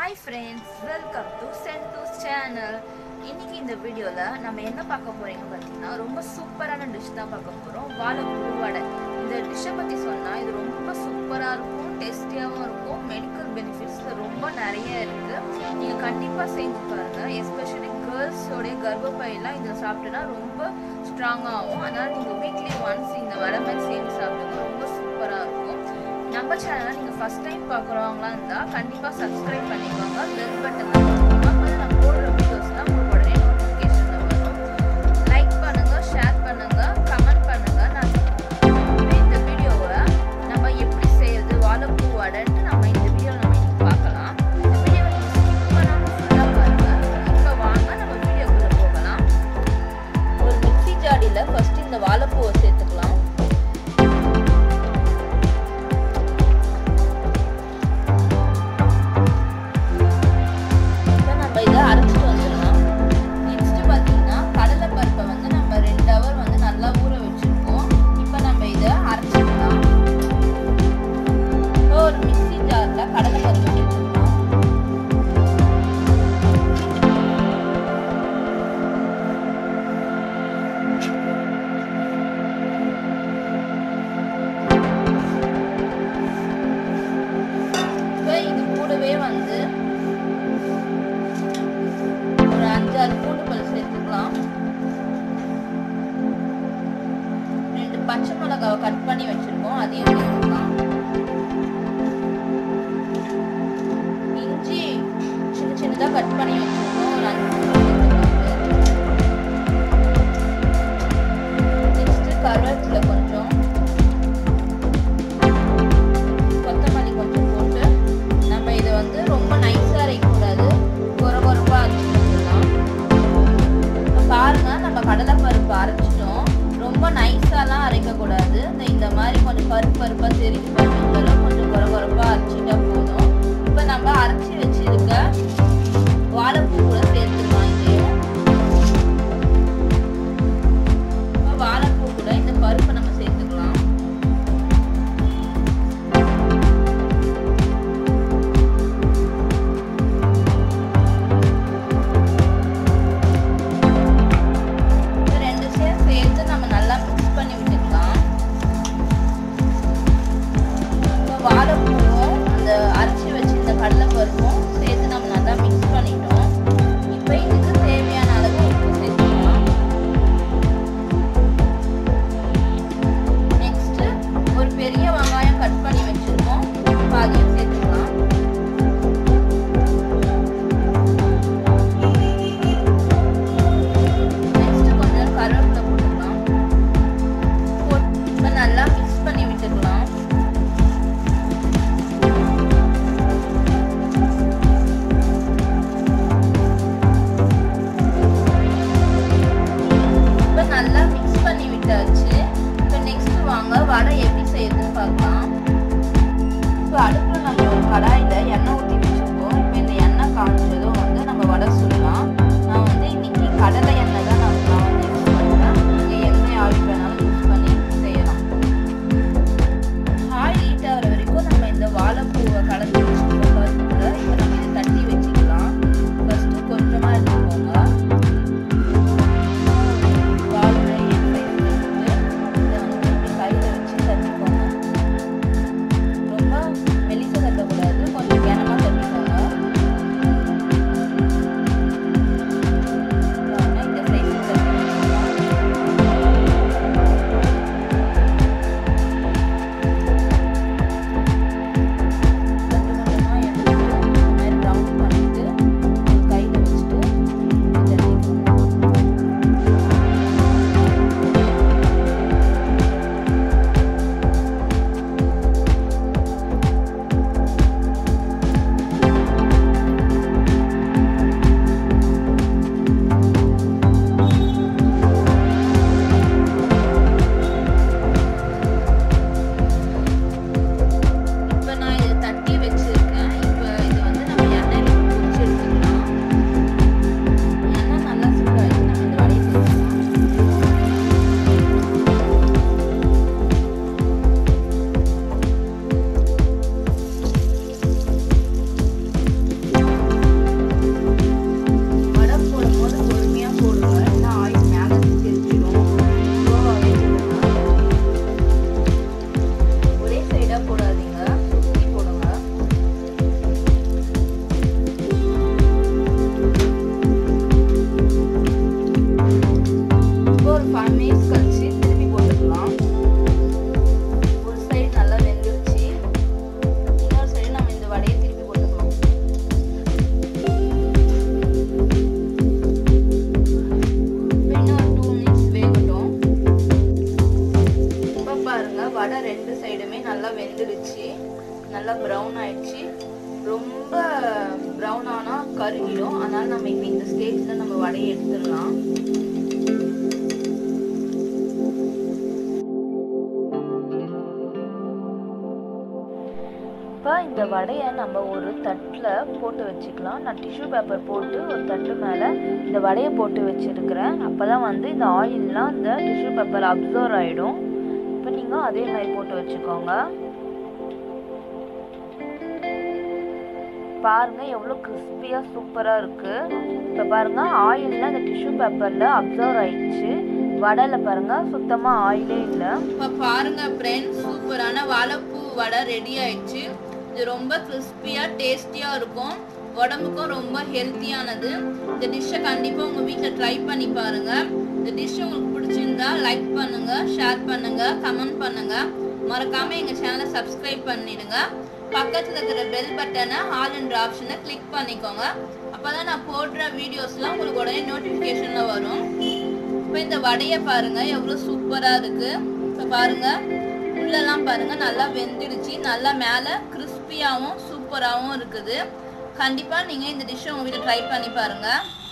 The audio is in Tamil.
ஹாய் ஃப்ரெண்ட்ஸ் வெல்கம் டு சென்டூஸ் சேனல் இன்னைக்கு இந்த வீடியோவில் நம்ம என்ன பார்க்க போறீங்க பார்த்தீங்கன்னா ரொம்ப சூப்பரான டிஷ் தான் பார்க்க போகிறோம் வாழைப்பூ வடை இந்த டிஷ்ஷை பற்றி சொன்னால் இது ரொம்ப சூப்பராக இருக்கும் டேஸ்டியாகவும் இருக்கும் மெடிக்கல் பெனிஃபிட்ஸ் ரொம்ப நிறைய இருக்குது நீங்கள் கண்டிப்பாக செஞ்சு பாருங்கள் எஸ்பெஷலி கேர்ள்ஸோடைய கர்ப்பப்பையெல்லாம் இதில் சாப்பிட்டோன்னா ரொம்ப ஸ்ட்ராங்காகும் அதனால் நீங்கள் வீக்லி ஒன்ஸ் இந்த வடை மாதிரி செஞ்சு சாப்பிடுங்க ரொம்ப சூப்பராக இருக்கும் நம்ம சேனலை நீங்கள் ஃபர்ஸ்ட் டைம் பார்க்குறவங்களா இருந்தால் கண்டிப்பாக சப்ஸ்கிரைப் பண்ணிக்கோங்க பெல் பட்டனில் அப்போ நான் போடுற வீடியோஸ்லாம் உங்களுக்கு உடனே நோட்டிஃபிகேஷனில் வரும் லைக் பண்ணுங்கள் ஷேர் பண்ணுங்கள் கமெண்ட் பண்ணுங்கள் நான் இனிமே இந்த வீடியோவை நம்ம எப்படி செய்யறது வாழைப்பூ வடைன்ட்டு நம்ம இந்த வீடியோவில் நம்ம இன்னைக்கு பார்க்கலாம் இந்த வீடியோவை நீங்கள் ஸ்கிப் பண்ணாமல் ஃபுல்லாக பாருங்கள் இப்போ வாங்க நம்ம வீடியோக்குள்ளே போகலாம் ஒரு மிக்ஸி ஜாடியில் ஃபஸ்ட்டு இந்த வாழைப்பூவை சேர்த்துக்கலாம் இப்போ நம்ம இதை அரைச்சிட்டு வந்துடலாம் நெக்ஸ்ட் பார்த்தீங்கன்னா கடலை பருப்பை வந்து நம்ம ரெண்டு ஹவர் வந்து நல்லா ஊற வச்சிருக்கோம் இப்போ நம்ம இதை அரைச்சிக்கலாம் இப்போ ஒரு மிக்ஸி ஜாரில் கடலை பருப்பு சேர்த்துக்கலாம் இப்போ இது கூடவே வந்து ஒரு அஞ்சாறு பூண்டு பல் சேர்த்துக்கலாம் ரெண்டு பச்சை மிளகாவை கட் பண்ணி வச்சிருக்கோம் அதையும் சேர்த்துக்கலாம் இஞ்சி சின்ன சின்னதாக கட் பண்ணி வச்சிருக்கோம் ஒரு அஞ்சு நெக்ஸ்ட் கருவேப்பிலை கொஞ்சம் கொத்தமல்லி கொஞ்சம் போட்டு நம்ம இதை வந்து ரொம்ப நைஸாக அரைக்கக்கூடாது குறை குறைப்பாக அரைச்சிட்டு வந்துடலாம் பாருங்க நம்ம கடலை பருப்பு அரைச்சிட்டோம் ரொம்ப நைஸாலாம் அரைக்கக்கூடாது இந்த இந்த மாதிரி கொஞ்சம் பருப்பு பருப்பாக தெரிஞ்சு பண்ணுறதுல கொஞ்சம் குறை குறைப்பாக அரைச்சிட்டா போதும் இப்போ நம்ம அரைச்சி வச்சிருக்க வாழைப்பூ ரொம்ப ப்ரௌன் ஆனா கருகிடும் அதனால நம்ம இப்போ இந்த ஸ்டேஜ்ல நம்ம வடையை எடுத்துடலாம் இப்போ இந்த வடையை நம்ம ஒரு தட்டில் போட்டு வச்சுக்கலாம் நான் டிஷ்யூ பேப்பர் போட்டு ஒரு தட்டு மேலே இந்த வடையை போட்டு வச்சுருக்கிறேன் அப்போ தான் வந்து இந்த ஆயிலெலாம் இந்த டிஷ்யூ பேப்பர் அப்சர்வ் ஆகிடும் இப்போ நீங்கள் அதே மாதிரி போட்டு வச்சுக்கோங்க பாருங்க எவ்வளோ கிறிஸ்பியாக சூப்பராக இருக்கு இப்போ பாருங்க ஆயில்லாம் இந்த டிஷ்யூ பேப்பரில் அப்சர்வ் ஆயிடுச்சு வடையில பாருங்க சுத்தமாக ஆயிலே இல்லை இப்போ பாருங்க ஃப்ரெண்ட்ஸ் சூப்பரான வாழைப்பூ வடை ரெடி ஆயிடுச்சு இது ரொம்ப கிறிஸ்பியாக டேஸ்டியாக இருக்கும் உடம்புக்கும் ரொம்ப ஹெல்த்தியானது இந்த டிஷ்ஷை கண்டிப்பாக உங்கள் வீட்டில் ட்ரை பண்ணி பாருங்க இந்த டிஷ் உங்களுக்கு பிடிச்சிருந்தா லைக் பண்ணுங்க ஷேர் பண்ணுங்க கமெண்ட் பண்ணுங்க மறக்காம எங்கள் சேனலை சப்ஸ்கிரைப் பண்ணிடுங்க பக்கத்தில் இருக்கிற பெல் பட்டனை ஆல் என்ற ஆப்ஷனை கிளிக் பண்ணிக்கோங்க அப்போ தான் நான் போடுற வீடியோஸ்லாம் உங்களுக்கு உடனே நோட்டிஃபிகேஷனில் வரும் இப்போ இந்த வடையை பாருங்க எவ்வளோ சூப்பராக இருக்கு இப்போ பாருங்க உள்ளெல்லாம் பாருங்க நல்லா வெந்துடுச்சு நல்லா மேலே கிறிஸ்பியாகவும் சூப்பராகவும் இருக்குது கண்டிப்பாக நீங்கள் இந்த டிஷ்ஷை உங்கள் வீட்டில் ட்ரை பண்ணி பாருங்கள்